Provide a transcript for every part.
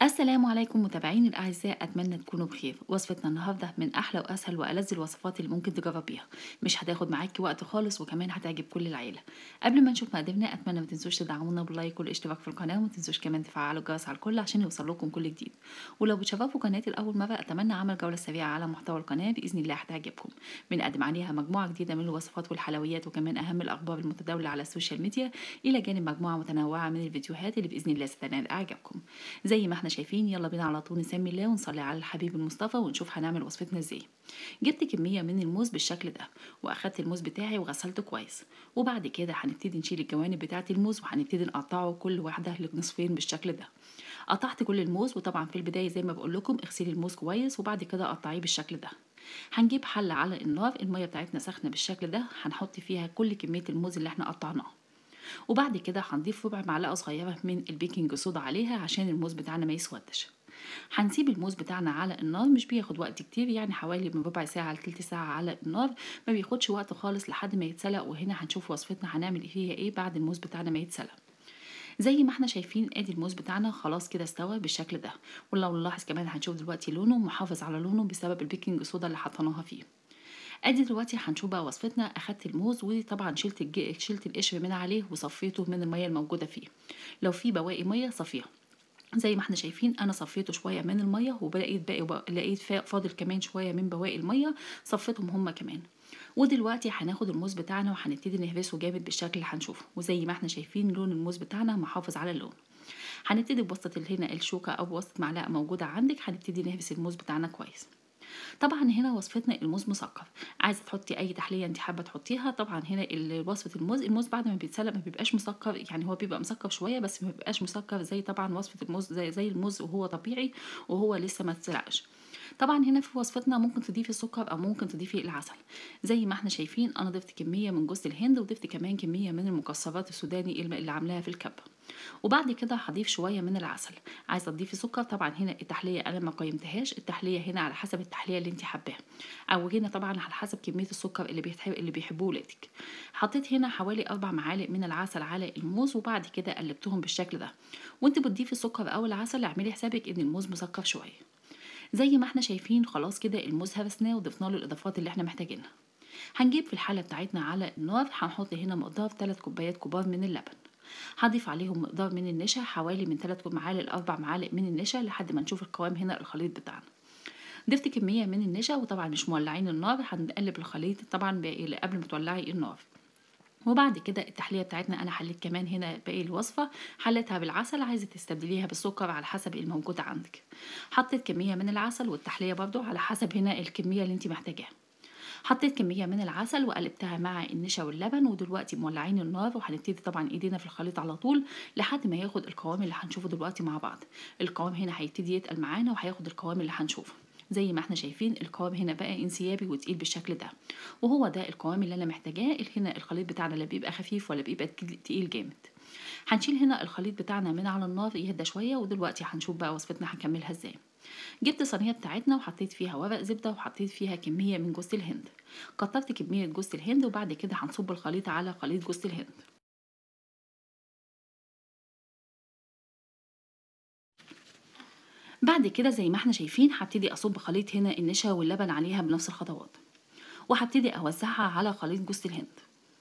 السلام عليكم متابعيني الاعزاء اتمنى تكونوا بخير وصفتنا النهارده من احلى واسهل والذ الوصفات اللي ممكن تجربيها مش هتاخد معاكي وقت خالص وكمان هتعجب كل العيله قبل ما نشوف مقاديرنا اتمنى ما تنسوش تدعمونا باللايك والاشتراك في القناه وما تنسوش كمان تفعلوا الجرس على الكل عشان يوصل لكم كل جديد ولو بتشرفوا قناتي لاول مره اتمنى عمل جوله سريعه على محتوى القناه باذن الله هتعجبكم بنقدم عليها مجموعه جديده من الوصفات والحلويات وكمان اهم الاخبار المتداوله على السوشيال ميديا الى جانب مجموعه متنوعه من الفيديوهات اللي باذن الله ستنال اعجابكم زي ما احنا شايفين يلا بينا على طول نسمي الله ونصلي على الحبيب المصطفى ونشوف هنعمل وصفتنا ازاي جبت كميه من الموز بالشكل ده واخدت الموز بتاعي وغسلته كويس وبعد كده هنبتدي نشيل الجوانب بتاعه الموز وهنبتدي نقطعه كل واحده لنصفين بالشكل ده قطعت كل الموز وطبعا في البدايه زي ما بقول لكم اغسلي الموز كويس وبعد كده قطعيه بالشكل ده هنجيب حله على النار الميه بتاعتنا سخنه بالشكل ده هنحط فيها كل كميه الموز اللي احنا قطعناها وبعد كده هنضيف ربع معلقه صغيره من البيكنج صودا عليها عشان الموز بتاعنا ما يسودش هنسيب الموز بتاعنا على النار مش بياخد وقت كتير يعني حوالي من ربع ساعة لتلت ساعة على النار ما بياخدش وقت خالص لحد ما يتسلق وهنا هنشوف وصفتنا هنعمل فيها ايه بعد الموز بتاعنا ما يتسلق زي ما احنا شايفين ادي الموز بتاعنا خلاص كده استوى بالشكل ده ولو نلاحظ كمان هنشوف دلوقتي لونه محافظ على لونه بسبب البيكنج صودا اللي حطيناها فيه ادي دلوقتي هنشوف بقى وصفتنا اخدت الموز وطبعا شلت الج... شلت القشر من عليه وصفيته من الميه الموجوده فيه لو في بواقي ميه صفيها زي ما احنا شايفين انا صفيته شويه من الميه ولقيت باقي لقيت فاضل كمان شويه من بواقي الميه صفيتهم هما كمان ودلوقتي هناخد الموز بتاعنا وهنبتدي نهرسه جامد بالشكل اللي هنشوفه وزي ما احنا شايفين لون الموز بتاعنا محافظ على اللون هنبتدي بوسطة هنا الشوكة أو بوسطة معلقة موجودة عندك هنبتدي نهرس الموز بتاعنا كويس طبعا هنا وصفتنا الموز مسكر عايزه تحطي اي تحليه انت حابه تحطيها طبعا هنا وصفه الموز الموز بعد ما بيتسلق ما بيبقاش مسكر يعني هو بيبقى مسكر شويه بس ما بيبقاش مسكر زي طبعا وصفه الموز زي, زي الموز وهو طبيعي وهو لسه ما اتسلقش طبعا هنا في وصفتنا ممكن تضيفي السكر او ممكن تضيفي العسل زي ما احنا شايفين انا ضفت كميه من جوز الهند وضفت كمان كميه من المكسرات السوداني اللي عاملاها في الكبه وبعد كده هضيف شويه من العسل عايزه تضيفي سكر طبعا هنا التحليه انا ما قيمتهاش التحليه هنا على حسب التحليه اللي انت حباها او هنا طبعا على حسب كميه السكر اللي بيحب اللي بيحبوه ولادك حطيت هنا حوالي اربع معالق من العسل على الموز وبعد كده قلبتهم بالشكل ده وانت بتضيفي السكر او العسل اعملي حسابك ان الموز مسكر شويه زي ما احنا شايفين خلاص كده الموز هرسناه وضفنا له الاضافات اللي احنا محتاجينها هنجيب في الحله بتاعتنا على النار هنحط هنا مقدار 3 كوبايات كبار من اللبن هضيف عليهم مقدار من النشا حوالي من 3 معالق لأربع معالق من النشا لحد ما نشوف القوام هنا الخليط بتاعنا ضفت كمية من النشا وطبعا مش مولعين النار هنقلب الخليط طبعا قبل ما تولعي النار وبعد كده التحليه بتاعتنا انا حليت كمان هنا باقي الوصفه حليتها بالعسل عايزه تستبدليها بالسكر على حسب الموجود عندك حطيت كميه من العسل والتحليه برضو على حسب هنا الكميه اللي انت محتاجاها حطيت كمية من العسل وقلبتها مع النشا واللبن ودلوقتي مولعين النار وهنبتدي طبعا ايدينا في الخليط على طول لحد ما ياخد القوام اللي هنشوفه دلوقتي مع بعض القوام هنا هيبتدي يتقل معانا وهياخد القوام اللي هنشوفه زي ما احنا شايفين القوام هنا بقى انسيابي وتقيل بالشكل ده وهو ده القوام اللي انا محتاجاه هنا الخليط بتاعنا لا بيبقى خفيف ولا بيبقى تقيل جامد هنشيل هنا الخليط بتاعنا من على النار يهدى شويه ودلوقتي هنشوف بقى وصفتنا هنكملها ازاي جبت الصينيه بتاعتنا وحطيت فيها ورق زبده وحطيت فيها كميه من جوز الهند كترت كميه جوز الهند وبعد كده هنصب الخليط على خليط جوز الهند بعد كده زي ما احنا شايفين هبتدي اصب خليط هنا النشا واللبن عليها بنفس الخطوات وهبتدي اوزعها على خليط جوز الهند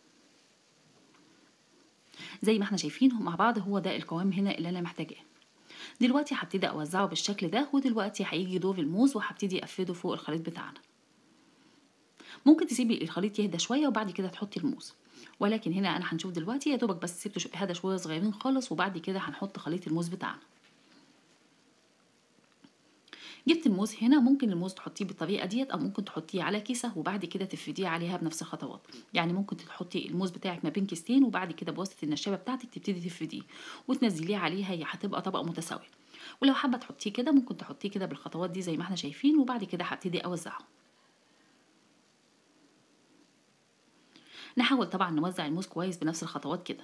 زي ما احنا شايفين مع بعض هو ده القوام هنا اللي انا محتاجاه دلوقتي هبتدي اوزعه بالشكل ده ودلوقتي هيجي دور الموز وهبتدي افرده فوق الخليط بتاعنا ممكن تسيبي الخليط يهدى شويه وبعد كده تحطي الموز ولكن هنا انا هنشوف دلوقتي يا دوبك بس سيبته هدى شويه صغيرين خالص وبعد كده هنحط خليط الموز بتاعنا جبت الموز هنا ممكن الموز تحطيه بالطريقه ديت او ممكن تحطيه على كيسه وبعد كده تفرديه عليها بنفس الخطوات يعني ممكن تحطي الموز بتاعك ما بين كيستين وبعد كده بواسطه النشابه بتاعتك تبتدي تفرديه وتنزليه عليها هي هتبقى طبقه متساويه ولو حابه تحطيه كده ممكن تحطيه كده بالخطوات دي زي ما احنا شايفين وبعد كده هبتدي اوزعه نحاول طبعا نوزع الموز كويس بنفس الخطوات كده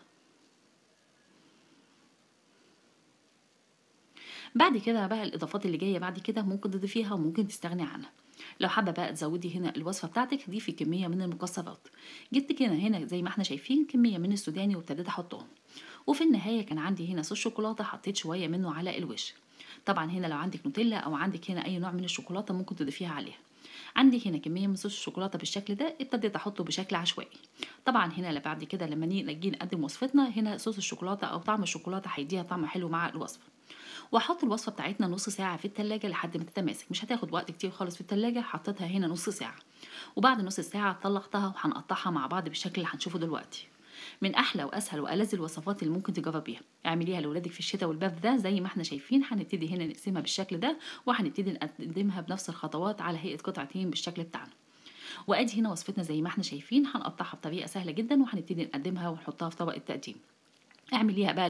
بعد كده بقى الاضافات اللي جايه بعد كده ممكن تضيفيها وممكن تستغني عنها لو حابه بقى تزودي هنا الوصفه بتاعتك ضيفي كميه من المكسرات جبت كده هنا زي ما احنا شايفين كميه من السوداني وابتديت احطهم وفي النهايه كان عندي هنا صوص شوكولاته حطيت شويه منه على الوش طبعا هنا لو عندك نوتيلا او عندك هنا اي نوع من الشوكولاته ممكن تضيفيها عليها عندي هنا كميه من صوص الشوكولاته بالشكل ده ابتديت احطه بشكل عشوائي طبعا هنا بعد كده لما نيجي نقدم وصفتنا هنا صوص الشوكولاته او طعم الشوكولاته هيديها طعم حلو مع الوصفه واحط الوصفه بتاعتنا نص ساعه في التلاجة لحد ما تتماسك مش هتاخد وقت كتير خالص في التلاجة حطيتها هنا نص ساعه وبعد نص ساعه طلعتها وهنقطعها مع بعض بالشكل اللي هنشوفه دلوقتي من احلى واسهل والذ الوصفات اللي ممكن تجربيها اعمليها لاولادك في الشتاء والبرد ده زي ما احنا شايفين هنبتدي هنا نقسمها بالشكل ده وهنبتدي نقدمها بنفس الخطوات على هيئه قطعتين بالشكل بتاعنا وادي هنا وصفتنا زي ما احنا شايفين هنقطعها بطريقه سهله جدا وهنبتدي نقدمها ونحطها في طبق التقديم اعمليها بقى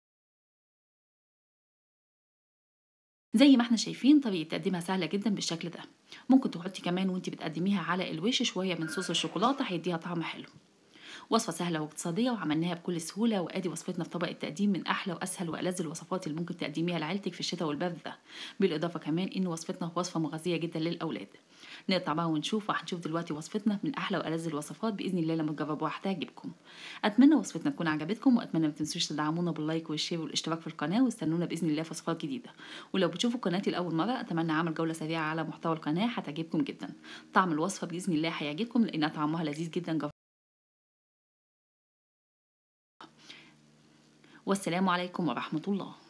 زي ما احنا شايفين طريقه تقديمها سهله جدا بالشكل ده ممكن تحطي كمان وانت بتقدميها على الوش شويه من صوص الشوكولاته هيديها طعم حلو وصفة سهلة واقتصادية وعملناها بكل سهولة وادي وصفتنا في طبق التقديم من احلى واسهل والذ الوصفات اللي ممكن تقدميها لعيلتك في الشتاء والبرد ده بالاضافة كمان ان وصفتنا وصفة مغذية جدا للاولاد نقطع بقى ونشوف وهنشوف دلوقتي وصفتنا من احلى والذ الوصفات باذن الله لما تجربوها هتعجبكم اتمنى وصفتنا تكون عجبتكم واتمنى ما تنسوش تدعمونا باللايك والشير والاشتراك في القناه واستنونا باذن الله في وصفات جديده ولو بتشوفوا قناتي لاول مره اتمنى اعمل جوله سريعه على محتوى القناه هتعجبكم جدا طعم الوصفه باذن الله هيعجبكم لانها طعمها لذيذ جدا والسلام عليكم ورحمه الله